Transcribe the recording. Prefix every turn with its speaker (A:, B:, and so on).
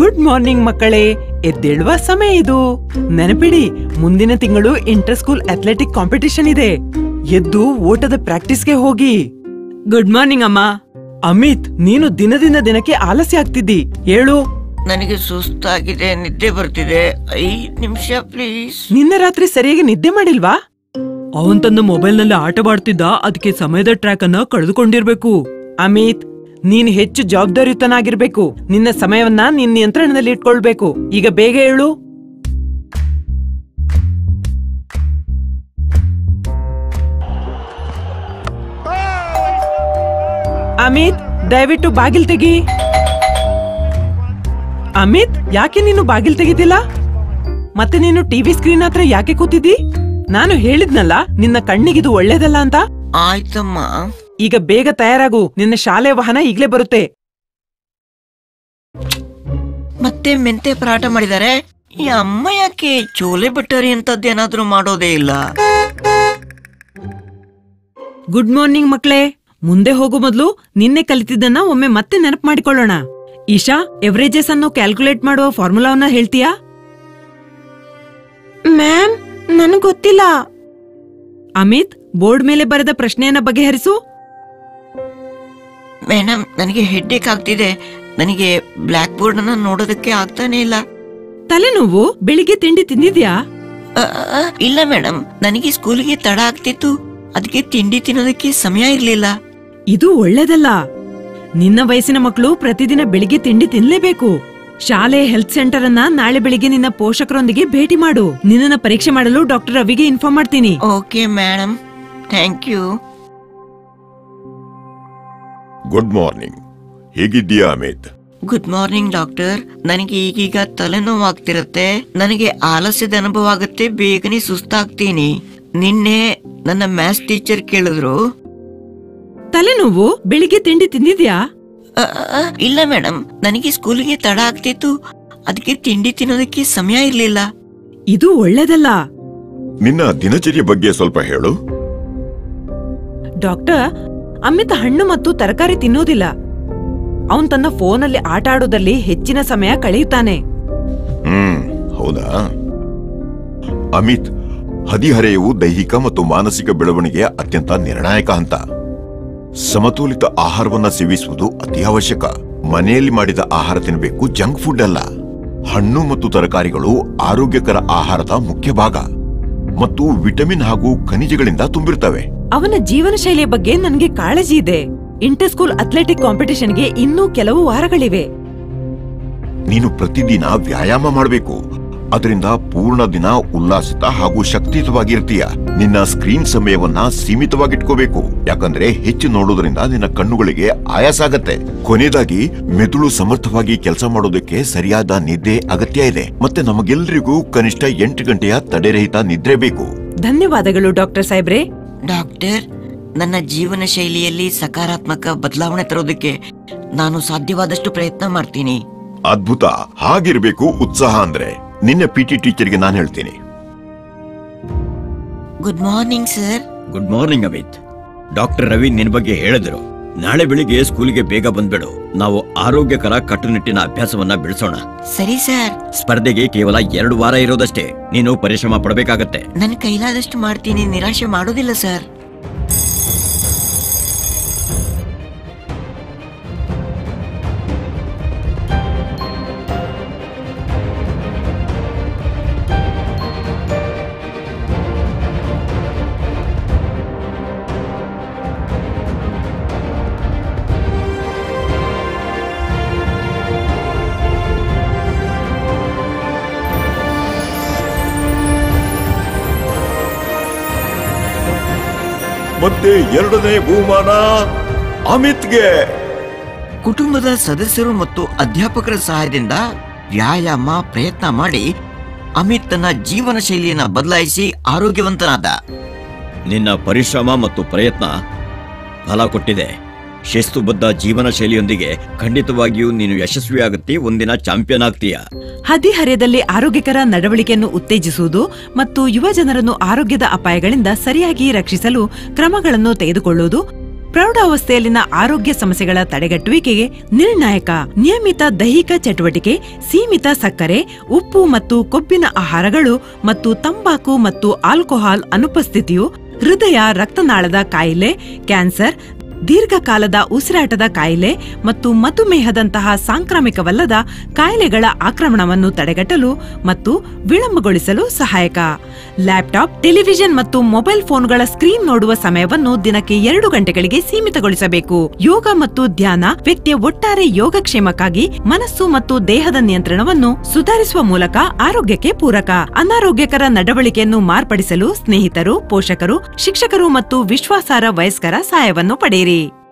A: good morning ಮಕ್ಕಳೇ ಎದ್ದೇಳುವ ಸಮಯ ಇದು ನೆನಪಿಡಿ ಮುಂದಿನ ತಿಂಗಳು ಇಂಟರ್ ಸ್ಕೂಲ್ ಅಥ್ಲೆಟಿಕ್ ಕಾಂಪಿಟಿಷನ್ ಇದೆ ಎದ್ದು ಓಟದ ಪ್ರಾಕ್ಟೀಸ್ಗೆ ಹೋಗಿ ಗುಡ್ ಮಾರ್ನಿಂಗ್ ಅಮ್ಮ ಅಮಿತ್ ನೀನು ದಿನದಿಂದ ದಿನಕ್ಕೆ ಆಲಸ್ಯ ಆಗ್ತಿದ್ದಿ ಹೇಳು
B: ನನಗೆ ಸುಸ್ತಾಗಿದೆ ನಿದ್ದೆ ಬರ್ತಿದೆ ಐದ್ ನಿಮಿಷ ಪ್ಲೀಸ್
A: ನಿನ್ನೆ ರಾತ್ರಿ ಸರಿಯಾಗಿ ನಿದ್ದೆ ಮಾಡಿಲ್ವಾ ಅವನ್ ತನ್ನ ಮೊಬೈಲ್ ನಲ್ಲಿ ಆಟವಾಡ್ತಿದ್ದ ಅದಕ್ಕೆ ಸಮಯದ ಟ್ರ್ಯಾಕ್ ಅನ್ನ ಕಳೆದುಕೊಂಡಿರ್ಬೇಕು ಅಮಿತ್ ನೀನ್ ಹೆಚ್ಚು ಜವಾಬ್ದಾರಿಯುತನಾಗಿರ್ಬೇಕು ನಿನ್ನ ಸಮಯವನ್ನ ನಿನ್ನ ನಿಯಂತ್ರಣದಲ್ಲಿ ಇಟ್ಕೊಳ್ಬೇಕು ಈಗ ಬೇಗ ಹೇಳು ಅಮಿತ್ ದಯವಿಟ್ಟು ಬಾಗಿಲ್ ತೆಗಿ ಅಮಿತ್ ಯಾಕೆ ನೀನು ಬಾಗಿಲ್ ತೆಗಿತಿಲ್ಲ ಮತ್ತೆ ನೀನು ಟಿವಿ ಸ್ಕ್ರೀನ್ ಹತ್ರ ಯಾಕೆ ಕೂತಿದ್ದಿ ನಾನು ಹೇಳಿದ್ನಲ್ಲ ನಿನ್ನ ಕಣ್ಣಿಗಿದು ಒಳ್ಳೇದಲ್ಲ ಅಂತ
B: ಆಯ್ತಮ್ಮ
A: ಈಗ ಬೇಗ ತಯಾರಾಗು ನಿನ್ನ ಶಾಲೆ ವಾಹನ ಈಗ್ಲೇ ಬರುತ್ತೆ
B: ಮತ್ತೆ ಮೆಂತೆ ಪರಾಟ ಮಾಡಿದ್ದಾರೆ ಈ ಅಮ್ಮ ಯಾಕೆ ಚೋಲೆ ಬಟ್ಟರಿ ಅಂತದ್ದೇನಾದ್ರೂ ಮಾಡೋದೇ ಇಲ್ಲ
A: ಗುಡ್ ಮಾರ್ನಿಂಗ್ ಮಕ್ಳೇ ಮುಂದೆ ಹೋಗೋ ಮೊದ್ಲು ನಿನ್ನೆ ಕಲಿತಿದ್ದನ್ನ ಒಮ್ಮೆ ಮತ್ತೆ ನೆನಪು ಮಾಡಿಕೊಳ್ಳೋಣ ಈಶಾ ಎವರೇಜಸ್ ಅನ್ನು ಕ್ಯಾಲ್ಕುಲೇಟ್ ಮಾಡುವ ಫಾರ್ಮುಲಾವನ್ನ ಹೇಳ್ತೀಯಾ ಮ್ಯಾಮ್ ನನಗ್ ಗೊತ್ತಿಲ್ಲ ಅಮಿತ್ ಬೋರ್ಡ್ ಮೇಲೆ ಬರೆದ ಪ್ರಶ್ನೆಯನ್ನ ಬಗೆಹರಿಸು
B: ಮೇಡಮ್ ನನಗೆ ಹೆಡ್ಡೇಕ್ ಆಗ್ತಿದೆ ನನಗೆ ಬ್ಲ್ಯಾಕ್ ಬೋರ್ಡ್ ಅನ್ನ ನೋಡೋದಕ್ಕೆ ಆಗ್ತಾನೆ ಇಲ್ಲ
A: ತಲೆನೋವು ಬೆಳಿಗ್ಗೆ ತಿಂಡಿ ತಿಂದಿದ್ಯಾ
B: ಅ, ಅ, ಇಲ್ಲ ಮೇಡಮ್ ನನಗೆ ಸ್ಕೂಲಿಗೆ ತಡ ಆಗ್ತಿತ್ತು ಅದಕ್ಕೆ ತಿಂಡಿ ತಿನ್ನೋದಕ್ಕೆ ಸಮಯ ಇರ್ಲಿಲ್ಲ
A: ಇದು ಒಳ್ಳೇದಲ್ಲ ನಿನ್ನ ವಯಸ್ಸಿನ ಮಕ್ಕಳು ಪ್ರತಿದಿನ ಬೆಳಿಗ್ಗೆ ತಿಂಡಿ ತಿನ್ಲೇಬೇಕು ಶಾಲೆ ಹೆಲ್ತ್ ಸೆಂಟರ್ ಅನ್ನ ನಾಳೆ ಬೆಳಿಗ್ಗೆ ನಿನ್ನ ಪೋಷಕರೊಂದಿಗೆ ಭೇಟಿ ಮಾಡು ನಿನ್ನನ್ನ ಪರೀಕ್ಷೆ ಮಾಡಲು ಡಾಕ್ಟರ್ ರವಿಗೆ ಇನ್ಫಾರ್ಮ್ ಮಾಡ್ತೀನಿ
B: okay madam thank you
C: good morning ಹೇಗಿದ್ದೀಯಾ ಅಮಿತ್
B: ಗುಡ್ ಮಾರ್ನಿಂಗ್ ಡಾಕ್ಟರ್ ನನಗೆ ಈಗೀಗ ತಲೆನೋವಾಗ್ತಿರತ್ತೆ ನನಗೆ ಆಲಸ್ಯದ ಅನುಭವ ಆಗುತ್ತೆ ಬೇಗನೆ ಸುಸ್ತಾಗ್ತೀನಿ ನಿನ್ನೆ ನನ್ನ ಮ್ಯಾಥ್ಸ್ ಟೀಚರ್ ಕೇಳಿದ್ರು
A: ತಲೆನೋವು ಬೆಳಿಗ್ಗೆ ತಿಂಡಿ ತಿಂದಿದ್ಯಾ
B: "ಅ, ಅ, ಅ, ಇಲ್ಲ ಮೇಡಮ್ ನನಗೆ ಸ್ಕೂಲಿಗೆ ತಡ ಆಗ್ತಿತ್ತು ಅದಕ್ಕೆ ತಿಂಡಿ ತಿನ್ನೋದಕ್ಕೆ ಸಮಯ ಇರ್ಲಿಲ್ಲ
A: ಇದು ಒಳ್ಳೇದಲ್ಲ
C: ನಿನ್ನ ದಿನಚರ್ಯ ಬಗ್ಗೆ ಸ್ವಲ್ಪ ಹೇಳು
A: ಡಾಕ್ಟರ್ ಅಮಿತ್ ಹಣ್ಣು ಮತ್ತು ತರಕಾರಿ ತಿನ್ನೋದಿಲ್ಲ ಅವನ್ ತನ್ನ ಫೋನಲ್ಲಿ ಆಟ ಆಡೋದಲ್ಲಿ ಹೆಚ್ಚಿನ ಸಮಯ ಕಳೆಯುತ್ತಾನೆ
C: ಹ್ಮ್ ಹೌದಾ ಅಮಿತ್ ಹದಿಹರೆಯವು ದೈಹಿಕ ಮತ್ತು ಮಾನಸಿಕ ಬೆಳವಣಿಗೆಯ ಅತ್ಯಂತ ನಿರ್ಣಾಯಕ ಹಂತ ಸಮತೋಲಿತ ಆಹಾರವನ್ನ ಸೇವಿಸುವುದು ಅತಿ ಅವಶ್ಯಕ ಮನೆಯಲ್ಲಿ ಮಾಡಿದ ಆಹಾರ ತಿನ್ನಬೇಕು ಜಂಕ್ ಫುಡ್ ಅಲ್ಲ ಹಣ್ಣು ಮತ್ತು ತರಕಾರಿಗಳು ಆರೋಗ್ಯಕರ ಆಹಾರದ ಮುಖ್ಯ ಭಾಗ ಮತ್ತು ವಿಟಮಿನ್ ಹಾಗೂ ಖನಿಜಗಳಿಂದ ತುಂಬಿರ್ತವೆ
A: ಅವನ ಜೀವನ ಶೈಲಿಯ ಬಗ್ಗೆ ನನ್ಗೆ ಕಾಳಜಿ ಇದೆ ಇಂಟರ್ ಸ್ಕೂಲ್ ಅಥ್ಲೆಟಿಕ್ ಕಾಂಪಿಟಿಷನ್ಗೆ ಇನ್ನೂ ಕೆಲವು ವಾರಗಳಿವೆ
C: ನೀನು ಪ್ರತಿದಿನ ವ್ಯಾಯಾಮ ಮಾಡಬೇಕು ಅದರಿಂದ ಪೂರ್ಣ ದಿನ ಉಲ್ಲಾಸಿತ ಹಾಗೂ ಶಕ್ತಿಯುತವಾಗಿರ್ತೀಯ ನಿನ್ನ ಸ್ಕ್ರೀನ್ ಸಮಯವನ್ನ ಸೀಮಿತವಾಗಿಟ್ಕೋಬೇಕು ಯಾಕಂದ್ರೆ ಹೆಚ್ಚು ನೋಡೋದ್ರಿಂದ ನಿನ್ನ ಕಣ್ಣುಗಳಿಗೆ ಆಯಾಸ ಆಗತ್ತೆ ಕೊನೆಯದಾಗಿ ಮೆದುಳು ಸಮರ್ಥವಾಗಿ ಕೆಲಸ ಮಾಡೋದಕ್ಕೆ ಸರಿಯಾದ ನಿದ್ದೆ ಅಗತ್ಯ ಇದೆ ಮತ್ತೆ ನಮಗೆಲ್ಲರಿಗೂ ಕನಿಷ್ಠ ಎಂಟು ಗಂಟೆಯ ತಡೆರಹಿತ ನಿದ್ರೆ ಬೇಕು
A: ಧನ್ಯವಾದಗಳು ಡಾಕ್ಟರ್ ಸಾಹೇಬ್ರೆ
B: ಡಾಕ್ಟರ್ ನನ್ನ ಜೀವನ ಶೈಲಿಯಲ್ಲಿ ಸಕಾರಾತ್ಮಕ ಬದಲಾವಣೆ ತರೋದಕ್ಕೆ ನಾನು ಸಾಧ್ಯವಾದಷ್ಟು ಪ್ರಯತ್ನ ಮಾಡ್ತೀನಿ
C: ಅದ್ಭುತ ಹಾಗಿರ್ಬೇಕು ಉತ್ಸಾಹ ಅಂದ್ರೆ ನಿನ್ನ ಪಿ ಟಿ ಟೀಚರ್ಗೆ ನಾನು ಹೇಳ್ತೀನಿ
B: good morning sir
D: good morning Amit doctor Ravi ನಿನ್ ಬಗ್ಗೆ ಹೇಳಿದ್ರು ನಾಳೆ ಬೆಳಿಗ್ಗೆ ಸ್ಕೂಲಿಗೆ ಬೇಗ ಬಂದ್ಬಿಡು ನಾವು ಆರೋಗ್ಯಕರ ಕಟ್ಟುನಿಟ್ಟಿನ ಅಭ್ಯಾಸವನ್ನ ಬೆಳೆಸೋಣ
B: ಸರಿ ಸರ್
D: ಸ್ಪರ್ಧೆಗೆ ಕೇವಲ ಎರಡು ವಾರ ಇರೋದಷ್ಟೇ ನೀನು ಪರಿಶ್ರಮ ಪಡಬೇಕಾಗತ್ತೆ
B: ನನ್ನ ಕೈಲಾದಷ್ಟು ಮಾಡ್ತೀನಿ ನಿರಾಶೆ ಮಾಡೋದಿಲ್ಲ ಸರ್
C: ಮತ್ತೆ ಎರಡನೇ ಬಹುಮಾನ ಅಮಿತ್ಗೆ
B: ಕುಟುಂಬದ ಸದಸ್ಯರು ಮತ್ತು ಅಧ್ಯಾಪಕರ ಸಹಾಯದಿಂದ ವ್ಯಾಯಾಮ ಪ್ರಯತ್ನ ಮಾಡಿ ಅಮಿತ್ ತನ್ನ ಜೀವನ ಶೈಲಿಯನ್ನ ಬದಲಾಯಿಸಿ ಆರೋಗ್ಯವಂತನಾದ
D: ನಿನ್ನ ಪರಿಶ್ರಮ ಮತ್ತು ಪ್ರಯತ್ನ ಫಲ ಕೊಟ್ಟಿದೆ ಶಿಸ್ತುಬದ್ಧ ಜೀವನ ಶೈಲಿಯೊಂದಿಗೆ ಖಂಡಿತವಾಗಿಯೂ ನೀನು ಯಶಸ್ವಿಯಾಗುತ್ತಿ ಒಂದಿನ ಚಾಂಪಿಯನ್ ಆಗ್ತೀಯ
A: ಹದಿಹರೆಯದಲ್ಲಿ ಆರೋಗ್ಯಕರ ನಡವಳಿಕೆಯನ್ನು ಉತ್ತೇಜಿಸುವುದು ಮತ್ತು ಯುವ ಜನರನ್ನು ಆರೋಗ್ಯದ ಅಪಾಯಗಳಿಂದ ಸರಿಯಾಗಿ ರಕ್ಷಿಸಲು ಕ್ರಮಗಳನ್ನು ತೆಗೆದುಕೊಳ್ಳುವುದು ಪ್ರೌಢಾವಸ್ಥೆಯಲ್ಲಿನ ಆರೋಗ್ಯ ಸಮಸ್ಯೆಗಳ ತಡೆಗಟ್ಟುವಿಕೆಗೆ ನಿರ್ಣಾಯಕ ನಿಯಮಿತ ದೈಹಿಕ ಚಟುವಟಿಕೆ ಸೀಮಿತ ಸಕ್ಕರೆ ಉಪ್ಪು ಮತ್ತು ಕೊಬ್ಬಿನ ಆಹಾರಗಳು ಮತ್ತು ತಂಬಾಕು ಮತ್ತು ಆಲ್ಕೋಹಾಲ್ ಅನುಪಸ್ಥಿತಿಯು ಹೃದಯ ರಕ್ತನಾಳದ ಕಾಯಿಲೆ ಕ್ಯಾನ್ಸರ್ ದೀರ್ಘಕಾಲದ ಉಸಿರಾಟದ ಕಾಯಿಲೆ ಮತ್ತು ಮಧುಮೇಹದಂತಹ ಸಾಂಕ್ರಾಮಿಕವಲ್ಲದ ಕಾಯಿಲೆಗಳ ಆಕ್ರಮಣವನ್ನು ತಡೆಗಟ್ಟಲು ಮತ್ತು ವಿಳಂಬಗೊಳಿಸಲು ಸಹಾಯಕ ಲ್ಯಾಪ್ಟಾಪ್ ಟೆಲಿವಿಷನ್ ಮತ್ತು ಮೊಬೈಲ್ ಫೋನ್ಗಳ ಸ್ಕ್ರೀನ್ ನೋಡುವ ಸಮಯವನ್ನು ದಿನಕ್ಕೆ ಎರಡು ಗಂಟೆಗಳಿಗೆ ಸೀಮಿತಗೊಳಿಸಬೇಕು ಯೋಗ ಮತ್ತು ಧ್ಯಾನ ವ್ಯಕ್ತಿಯ ಒಟ್ಟಾರೆ ಯೋಗಕ್ಷೇಮಕ್ಕಾಗಿ ಮನಸ್ಸು ಮತ್ತು ದೇಹದ ನಿಯಂತ್ರಣವನ್ನು ಸುಧಾರಿಸುವ ಮೂಲಕ ಆರೋಗ್ಯಕ್ಕೆ ಪೂರಕ ಅನಾರೋಗ್ಯಕರ ನಡವಳಿಕೆಯನ್ನು ಮಾರ್ಪಡಿಸಲು ಸ್ನೇಹಿತರು ಪೋಷಕರು ಶಿಕ್ಷಕರು ಮತ್ತು ವಿಶ್ವಾಸಾರ್ಹ ವಯಸ್ಕರ ಸಹಾಯವನ್ನು ಪಡೆಯಿರಿ